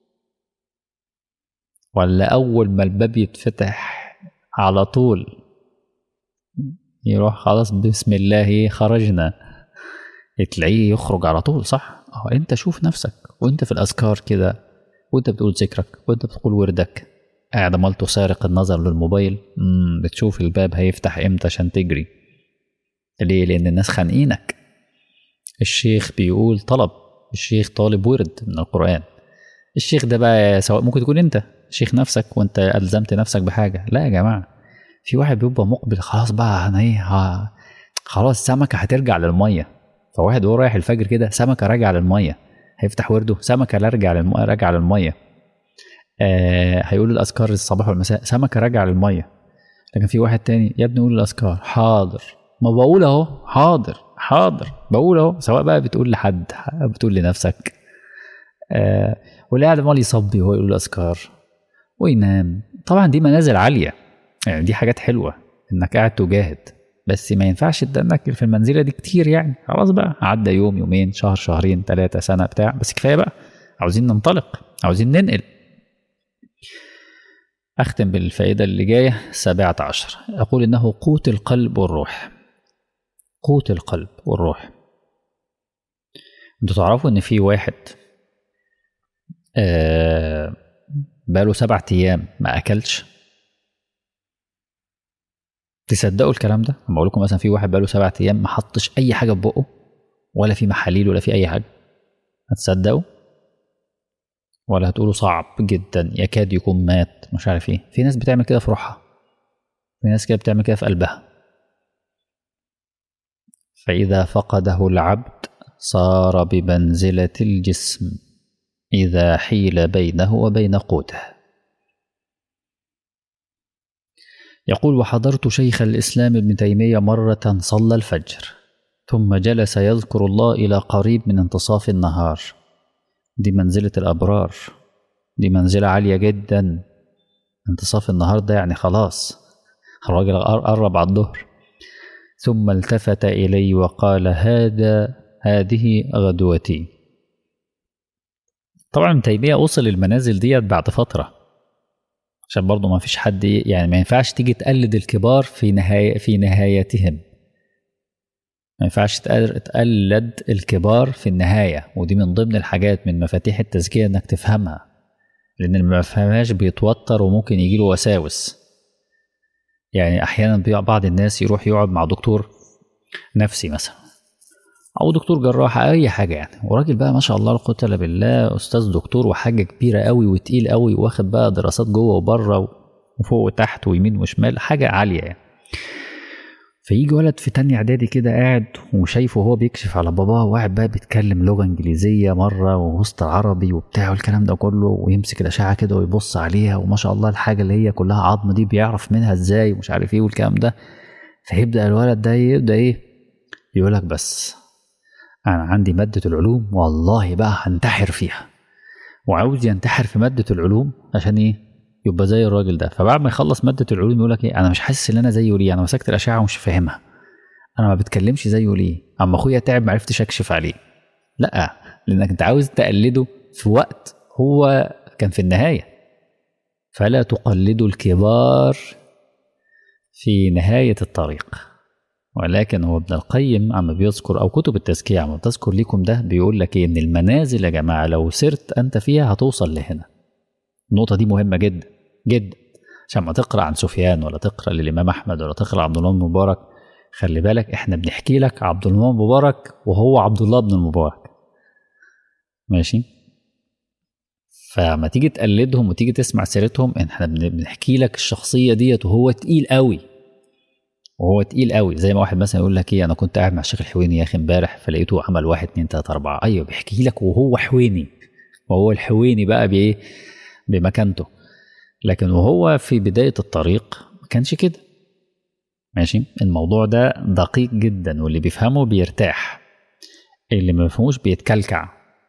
ولا أول ما الباب يتفتح على طول يروح خلاص بسم الله خرجنا تلاقيه يخرج على طول صح اه انت شوف نفسك وانت في الاذكار كده وانت بتقول ذكرك وانت بتقول وردك قاعد عمال تسارق النظر للموبايل مم بتشوف الباب هيفتح امتى عشان تجري ليه لان الناس خانقينك الشيخ بيقول طلب الشيخ طالب ورد من القرآن الشيخ ده بقى سواء ممكن تكون انت شيخ نفسك وانت ألزمت نفسك بحاجة لا يا جماعة في واحد بيبقى مقبل خلاص بقى انا ايه ها- خلاص سمكة هترجع للمية فواحد وهو رايح الفجر كده سمكة راجعة للمية هيفتح ورده سمكة راجعة للمية راجعة للمية آه هيقول الأذكار الصباح والمساء سمكة راجعة للمية لكن في واحد تاني يا ابني قول الأذكار حاضر ما بقول اهو حاضر حاضر بقول اهو سواء بقى بتقول لحد بتقول لنفسك آه واللي قاعد عمال يصبي وهو يقول الأذكار وينام طبعا دي منازل عالية يعني دي حاجات حلوة انك قاعد تجاهد بس ما ينفعش تدنك في المنزلة دي كتير يعني خلاص بقى عدى يوم يومين شهر شهرين ثلاثة سنة بتاع بس كفاية بقى عاوزين ننطلق عاوزين ننقل أختم بالفائدة اللي جاية السابعة عشر أقول إنه قوت القلب والروح قوت القلب والروح انتوا تعرفوا إن في واحد آه بقاله سبعة أيام ما أكلش تصدقوا الكلام ده؟ لما أقول لكم مثلا في واحد بقاله سبعة أيام ما حطش أي حاجة في بقه ولا في محاليل ولا في أي حاجة هتصدقوا؟ ولا هتقولوا صعب جدا يكاد يكون مات مش عارف ايه في ناس بتعمل كده في روحها في ناس كده بتعمل كده في قلبها فإذا فقده العبد صار بمنزلة الجسم إذا حيل بينه وبين قوته يقول وحضرت شيخ الإسلام ابن تيمية مرة صلى الفجر ثم جلس يذكر الله إلى قريب من انتصاف النهار دي منزلة الأبرار دي منزلة عالية جدا انتصاف النهار ده يعني خلاص الراجل قرب على الظهر ثم التفت إلي وقال هذا هذه غدوتي طبعا ابن تيمية وصل المنازل ديت بعد فترة عشان برضه ما فيش حد يعني ما ينفعش تيجي تقلد الكبار في نهاية في نهايتهم ما ينفعش تقلد الكبار في النهاية ودي من ضمن الحاجات من مفاتيح التزكية انك تفهمها لان اللي ما فهمهاش بيتوتر وممكن يجيله وساوس يعني احيانا بعض الناس يروح يقعد مع دكتور نفسي مثلا او دكتور جراح اي حاجه يعني وراجل بقى ما شاء الله لا قوه الا بالله استاذ دكتور وحاجه كبيره قوي وتقيل قوي واخد بقى دراسات جوه وبره وفوق وتحت ويمين وشمال حاجه عاليه يعني فيجي ولد في تانية اعدادي كده قاعد وشايفه وهو بيكشف على باباه وقاعد بقى بيتكلم لغه انجليزيه مره ووسط عربي وبتاع والكلام ده كله ويمسك الاشعه كده ويبص عليها وما شاء الله الحاجه اللي هي كلها عظم دي بيعرف منها ازاي ومش عارف ايه والكلام ده فيبدا الولد ده يبدا ايه يقول لك بس انا عندي ماده العلوم والله بقى هنتحر فيها وعاوز ينتحر في ماده العلوم عشان ايه يبقى زي الراجل ده فبعد ما يخلص ماده العلوم يقول لك ايه انا مش حاسس ان انا زيه ليه انا مسكت الاشعه ومش فاهمها انا ما بتكلمش زيه ليه اما اخويا تعب ما عرفتش اكشف عليه لا لانك انت عاوز تقلده في وقت هو كان في النهايه فلا تقلدوا الكبار في نهايه الطريق ولكن هو ابن القيم عم بيذكر او كتب التزكيه عم بتذكر لكم ده بيقول لك ايه ان المنازل يا جماعه لو سرت انت فيها هتوصل لهنا النقطه دي مهمه جدا جدا عشان ما تقرا عن سفيان ولا تقرا للامام احمد ولا تقرا عبد الله بن مبارك خلي بالك احنا بنحكي لك عبد الله بن مبارك وهو عبد الله بن المبارك ماشي فما تيجي تقلدهم وتيجي تسمع سيرتهم احنا بنحكي لك الشخصيه ديت وهو تقيل قوي وهو تقيل قوي زي ما واحد مثلا يقول لك ايه انا كنت قاعد مع الشيخ الحويني يا اخي امبارح فلقيته عمل واحد اتنين تلاته اربعه ايوه بيحكي لك وهو حويني وهو الحويني بقى بايه بمكانته لكن وهو في بدايه الطريق ما كانش كده ماشي الموضوع ده دقيق جدا واللي بيفهمه بيرتاح اللي ما بيفهموش بيتكلكع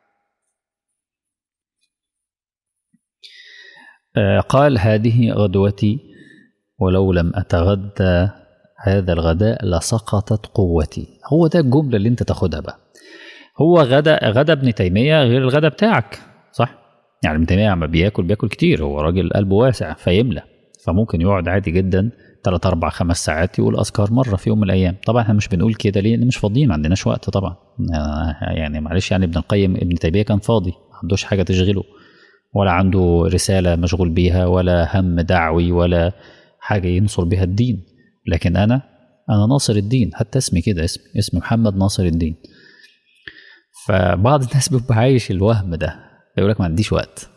آه قال هذه غدوتي ولو لم أتغدى هذا الغداء لسقطت قوتي هو ده الجملة اللي انت تاخدها بقى هو غدا غدا ابن تيمية غير الغدا بتاعك صح يعني ابن تيمية عم بياكل بياكل كتير هو راجل قلبه واسع فيملى فممكن يقعد عادي جدا 3 4 5 ساعات يقول اذكار مره في يوم من الايام طبعا احنا مش بنقول كده ليه لان مش فاضيين ما عندناش وقت طبعا يعني معلش يعني ابن القيم ابن تيميه كان فاضي ما عندوش حاجه تشغله ولا عنده رساله مشغول بيها ولا هم دعوي ولا حاجه ينصر بها الدين لكن انا انا ناصر الدين حتى اسمي كده اسمي اسمي محمد ناصر الدين فبعض الناس بيبقى عايش الوهم ده يقول لك ما عنديش وقت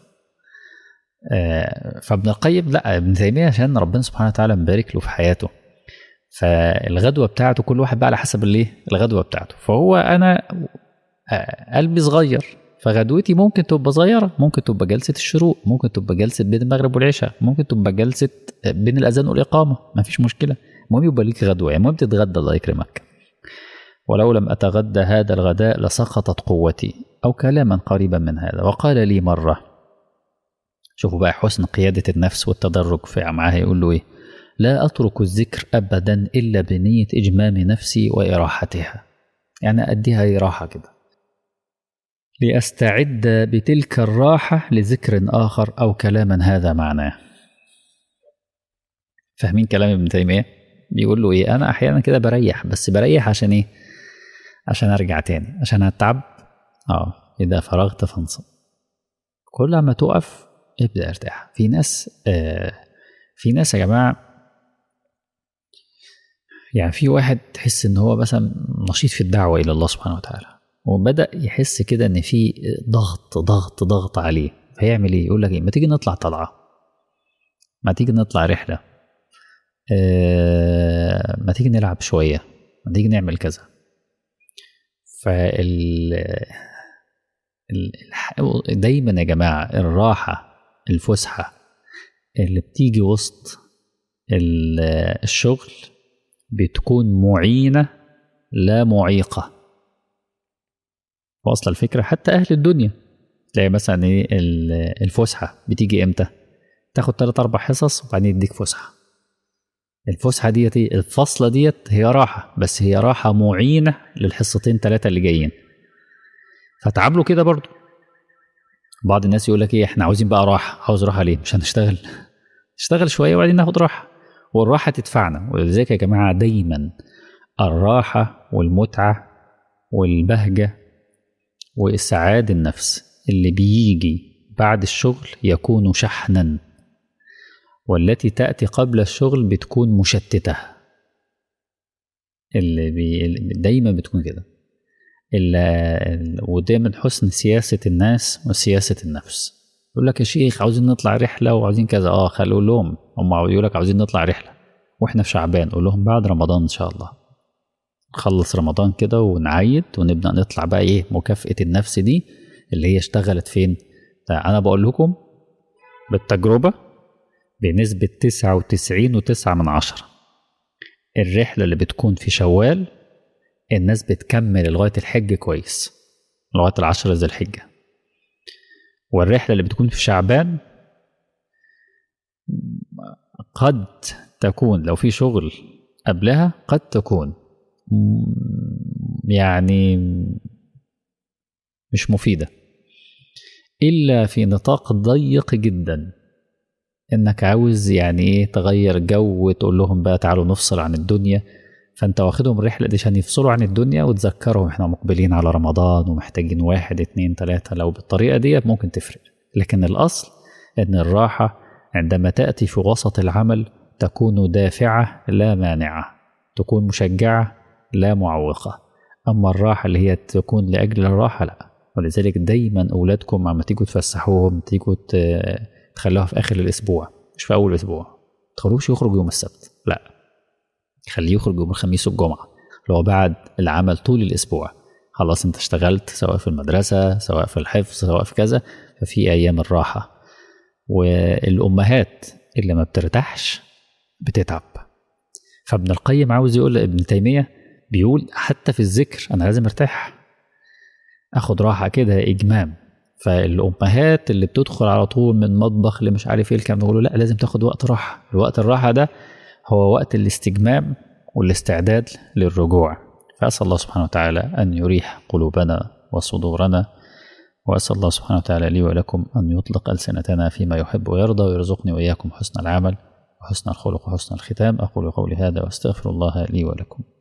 فابن القيم لا ابن تيميه عشان ربنا سبحانه وتعالى مبارك له في حياته فالغدوه بتاعته كل واحد بقى على حسب الايه الغدوه بتاعته فهو انا قلبي صغير فغدوتي ممكن تبقى صغيره ممكن تبقى جلسه الشروق ممكن تبقى جلسه بين المغرب والعشاء ممكن تبقى جلسه بين الاذان والاقامه ما فيش مشكله المهم يبقى ليك غدوه يعني المهم تتغدى الله يكرمك ولو لم اتغدى هذا الغداء لسقطت قوتي او كلاما قريبا من هذا وقال لي مره شوفوا بقى حسن قيادة النفس والتدرج في معاها يقول له إيه لا أترك الذكر أبدا إلا بنية إجمام نفسي وإراحتها يعني أديها راحة كده لأستعد بتلك الراحة لذكر آخر أو كلاما هذا معناه فاهمين كلام ابن تيمية بيقول له إيه أنا أحيانا كده بريح بس بريح عشان إيه عشان أرجع تاني عشان أتعب آه إذا فرغت فانصب كل ما تقف ابدا ارتاح في ناس آه في ناس يا جماعه يعني في واحد تحس ان هو مثلا نشيط في الدعوه الى الله سبحانه وتعالى وبدا يحس كده ان في ضغط ضغط ضغط عليه فيعمل ايه يقول لك ايه ما تيجي نطلع طلعه ما تيجي نطلع رحله آه ما تيجي نلعب شويه ما تيجي نعمل كذا فال دايما يا جماعه الراحه الفسحة اللي بتيجي وسط الشغل بتكون معينة لا معيقة واصلة الفكرة حتى أهل الدنيا تلاقي مثلا ايه الفسحة بتيجي امتى تاخد تلات أربع حصص وبعدين يديك فسحة الفسحة ديت الفصلة ديت هي راحة بس هي راحة معينة للحصتين ثلاثة اللي جايين فتعاملوا كده برضو بعض الناس يقول لك ايه احنا عاوزين بقى راحه عاوز راحه ليه مش هنشتغل نشتغل شويه وبعدين ناخد راحه والراحه تدفعنا ولذلك يا جماعه دايما الراحه والمتعه والبهجه واسعاد النفس اللي بيجي بعد الشغل يكون شحنا والتي تاتي قبل الشغل بتكون مشتته اللي بي دايما بتكون كده ودايما حسن سياسة الناس وسياسة النفس يقول لك يا شيخ عاوزين نطلع رحلة وعاوزين كذا اه خلوا لهم هم يقول لك عاوزين نطلع رحلة واحنا في شعبان قول لهم بعد رمضان ان شاء الله نخلص رمضان كده ونعيد ونبدا نطلع بقى ايه مكافاه النفس دي اللي هي اشتغلت فين انا بقول لكم بالتجربه بنسبه 99.9 من عشرة الرحله اللي بتكون في شوال الناس بتكمل لغايه الحج كويس لغايه العشرة ذي الحجه والرحله اللي بتكون في شعبان قد تكون لو في شغل قبلها قد تكون يعني مش مفيدة إلا في نطاق ضيق جدا إنك عاوز يعني إيه تغير جو وتقول لهم بقى تعالوا نفصل عن الدنيا فأنت واخدهم الرحلة دي عشان يفصلوا عن الدنيا وتذكرهم إحنا مقبلين على رمضان ومحتاجين واحد اتنين تلاتة لو بالطريقة دي ممكن تفرق لكن الأصل إن الراحة عندما تأتي في وسط العمل تكون دافعة لا مانعة تكون مشجعة لا معوقة أما الراحة اللي هي تكون لأجل الراحة لا ولذلك دايما أولادكم عم تيجوا تفسحوهم تيجوا تخلوها في آخر الأسبوع مش في أول أسبوع تخلوش يخرج يوم السبت لا خليه يخرج يوم الخميس والجمعة لو بعد العمل طول الأسبوع خلاص أنت اشتغلت سواء في المدرسة سواء في الحفظ سواء في كذا ففي أيام الراحة والأمهات اللي ما بترتاحش بتتعب فابن القيم عاوز يقول لابن تيمية بيقول حتى في الذكر أنا لازم أرتاح أخد راحة كده إجمام فالأمهات اللي بتدخل على طول من مطبخ اللي مش عارف إيه الكلام بيقولوا لا لازم تاخد وقت راحة الوقت الراحة ده هو وقت الاستجمام والاستعداد للرجوع فأسأل الله سبحانه وتعالى أن يريح قلوبنا وصدورنا وأسأل الله سبحانه وتعالى لي ولكم أن يطلق ألسنتنا فيما يحب ويرضى ويرزقني وإياكم حسن العمل وحسن الخلق وحسن الختام أقول قولي هذا وأستغفر الله لي ولكم